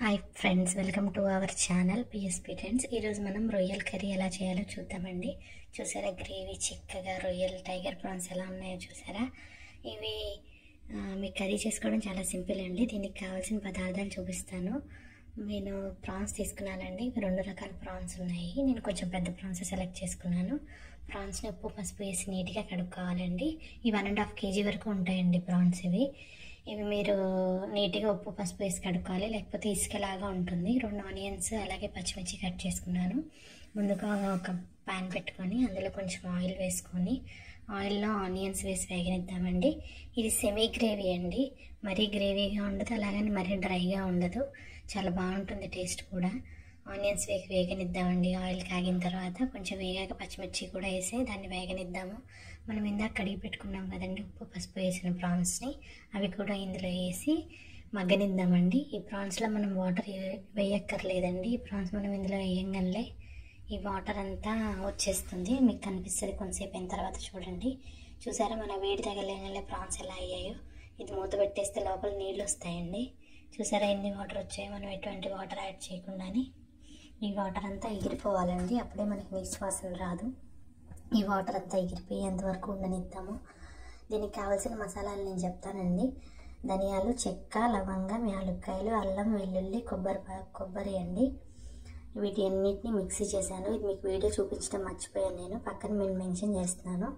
hi friends welcome to our channel PSP friends ఈరోజు మనం రొయ్యల కర్రీ ఎలా చేయాలో చూద్దామండి చూసారా గ్రేవీ చిక్కగా రొయ్యలు టైగర్ ప్రాన్స్ ఎలా ఉన్నాయో చూసారా ఇవి ఆ, మీ కర్రీ చేసుకోవడం చాలా సింపుల్ అండి దీనికి కావాల్సిన పదార్థాలు చూపిస్తాను నేను ప్రాన్స్ తీసుకున్నానండి రెండు రకాల ప్రాన్స్ ఉన్నాయి నేను కొంచెం పెద్ద ప్రాన్స్ సెలెక్ట్ చేసుకున్నాను ప్రాన్స్ని ఉప్పు పసుపు వేసి నీట్గా కడుక్కోవాలండి ఈ వన్ అండ్ హాఫ్ కేజీ వరకు ఉంటాయండి ప్రాన్స్ ఇవి ఇవి మీరు నీట్గా ఉప్పు పసుపు వేసి కడుక్కోవాలి లేకపోతే ఇసుకలాగా ఉంటుంది రెండు ఆనియన్స్ అలాగే పచ్చిమిర్చి కట్ చేసుకున్నాను ముందుగా ఒక ప్యాన్ పెట్టుకొని అందులో కొంచెం ఆయిల్ వేసుకొని ఆయిల్లో ఆనియన్స్ వేసి వేగనిద్దామండి ఇది సెమీ గ్రేవీ అండి మరీ గ్రేవీగా ఉండదు అలాగని మరీ డ్రైగా ఉండదు చాలా బాగుంటుంది టేస్ట్ కూడా ఆనియన్స్ వేగి వేగనిద్దామండి ఆయిల్ కాగిన తర్వాత కొంచెం వేగాక పచ్చిమిర్చి కూడా వేసి దాన్ని వేగనిద్దాము మనం ఇందాక కడిగి పెట్టుకున్నాం కదండి ఉప్పు పసుపు వేసిన ప్రాన్స్ని అవి కూడా ఇందులో వేసి మగ్గనిద్దామండి ఈ ప్రాన్స్లో మనం వాటర్ వేయక్కర్లేదండి ఈ ప్రాన్స్ మనం ఇందులో వేయంగానే ఈ వాటర్ అంతా వచ్చేస్తుంది మీకు కనిపిస్తుంది కొంతసేపు అయిన తర్వాత చూడండి చూసారా మన వేడి తగలేగానే ప్రాన్స్ ఎలా అయ్యాయో ఇది మూత పెట్టేస్తే లోపల నీళ్ళు వస్తాయండి చూసారా ఎన్ని వాటర్ వచ్చాయో మనం ఎటువంటి వాటర్ యాడ్ చేయకుండానే ఈ వాటర్ అంతా ఎగిరిపోవాలండి అప్పుడే మనకి నీసు వాసన రాదు ఈ వాటర్ అంతా ఎగిరిపోయేంత వరకు ఉండనిద్దాము దీనికి కావాల్సిన మసాలాలు నేను చెప్తానండి ధనియాలు చెక్క లవంగం యాలక్కాయలు అల్లం వెల్లుల్లి కొబ్బరి పా- కొబ్బరి అండి వీటి అన్నిటిని మిక్సీ చేశాను ఇది మీకు వీడియో చూపించడం మర్చిపోయాను నేను పక్కన నేను మెన్షన్ చేస్తున్నాను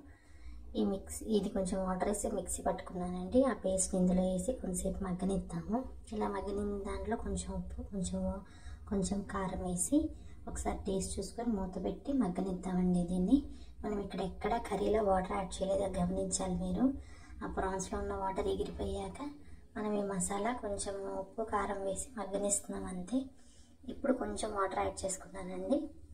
ఈ మిక్సీ ఇది కొంచెం వాటర్ వేసి మిక్సీ పట్టుకున్నానండి ఆ పేస్ట్ ఇందులో వేసి కొంచెంసేపు మగ్గనిద్దాము ఇలా మగ్గని దాంట్లో కొంచెం ఉప్పు కొంచెం కొంచెం కారం వేసి ఒకసారి టేస్ట్ చూసుకొని మూత పెట్టి మగ్గనిద్దామండి దీన్ని మనం ఇక్కడ ఎక్కడ కర్రీలో వాటర్ యాడ్ చేయలేదో గమనించాలి మీరు ఆ ప్రాన్స్లో ఉన్న వాటర్ ఎగిరిపోయాక మనం ఈ మసాలా కొంచెం ఉప్పు కారం వేసి మగ్గనిస్తున్నాం అంతే ఇప్పుడు కొంచెం వాటర్ యాడ్ చేసుకున్నానండి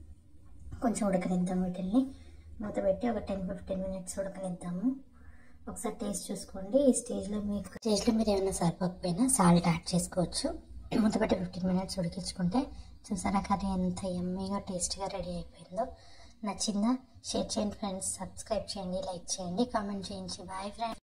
కొంచెం ఉడకనిద్దాం వీటిల్ని మూత పెట్టి ఒక టెన్ ఫిఫ్టీన్ మినిట్స్ ఉడకనిద్దాము ఒకసారి టేస్ట్ చూసుకోండి ఈ స్టేజ్లో మీకు స్టేజ్లో మీరు ఏమైనా సరిపోకపోయినా సాల్ట్ యాడ్ చేసుకోవచ్చు మూత పెట్టి ఫిఫ్టీన్ మినిట్స్ ఉడికించుకుంటే చూసారా కర్రీ ఎంత ఎమ్మీగా టేస్ట్గా రెడీ అయిపోయిందో నచ్చిందా షేర్ చేయండి ఫ్రెండ్స్ సబ్స్క్రైబ్ చేయండి లైక్ చేయండి కామెంట్ చేయండి బాయ్ ఫ్రెండ్స్